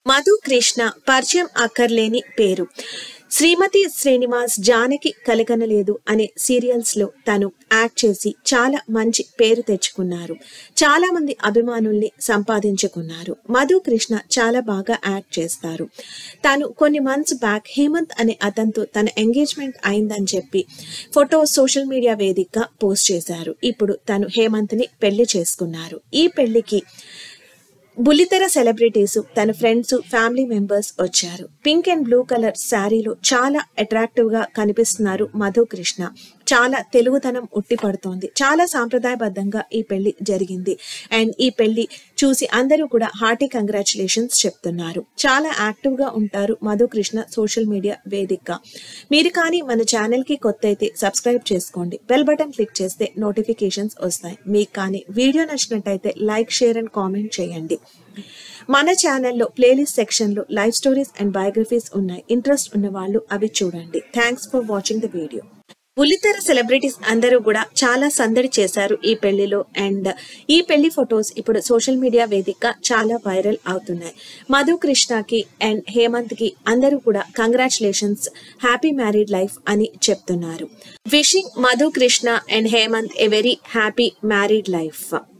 మధు కృష్ణ పరిచయం అక్కర్లేని పేరు శ్రీమతి శ్రీనివాస్ జానకి కలగనలేదు అనే సీరియల్స్ లో తను యాక్ట్ చేసి చాలా మంచి పేరు తెచ్చుకున్నారు చాలా మంది అభిమానుల్ని సంపాదించుకున్నారు మధు కృష్ణ చాలా బాగా యాక్ట్ చేస్తారు తాను కొన్ని మంత్స్ బ్యాక్ హేమంత్ అనే అతనితో తన ఎంగేజ్మెంట్ అయిందని చెప్పి ఫోటో సోషల్ మీడియా వేదికగా పోస్ట్ చేశారు ఇప్పుడు తను హేమంత్ ని పెళ్లి చేసుకున్నారు ఈ పెళ్లికి బుల్లితెర సెలబ్రిటీస్ తన ఫ్రెండ్స్ ఫ్యామిలీ మెంబర్స్ వచ్చారు పింక్ అండ్ బ్లూ కలర్ శారీలో చాలా అట్రాక్టివ్ గా కనిపిస్తున్నారు మధు కృష్ణ చాలా తెలుగుతనం ఉట్టి పడుతోంది చాలా సాంప్రదాయబద్ధంగా ఈ పెళ్లి జరిగింది అండ్ ఈ పెళ్లి చూసి అందరూ కూడా హార్టీ కంగ్రాచులేషన్స్ చెప్తున్నారు చాలా యాక్టివ్ గా ఉంటారు మధు కృష్ణ సోషల్ మీడియా వేదికగా మీరు కానీ మన ఛానల్ కి కొత్త అయితే సబ్స్క్రైబ్ చేసుకోండి బెల్ బటన్ క్లిక్ చేస్తే నోటిఫికేషన్స్ వస్తాయి మీకు కానీ వీడియో నచ్చినట్టయితే లైక్ షేర్ అండ్ కామెంట్ చేయండి మన ఛానల్లో ప్లేలిస్ట్ సెక్షన్లో లైవ్ స్టోరీస్ అండ్ బయోగ్రఫీస్ ఉన్నాయి ఇంట్రెస్ట్ ఉన్న వాళ్ళు అవి చూడండి thanks for watching the video బుల్లితెర సెలబ్రిటీస్ అందరూ కూడా చాలా సందడి చేశారు ఈ పెళ్లిలో అండ్ ఈ పెళ్లి ఫొటోస్ ఇప్పుడు సోషల్ మీడియా వేదిక చాలా వైరల్ అవుతున్నాయి మధు కృష్ణకి అండ్ హేమంత్ కి అందరూ కూడా కంగ్రాచులేషన్స్ హ్యాపీ మ్యారీడ్ లైఫ్ అని చెప్తున్నారు wishing Madhu Krishna and Hemanth a very happy married life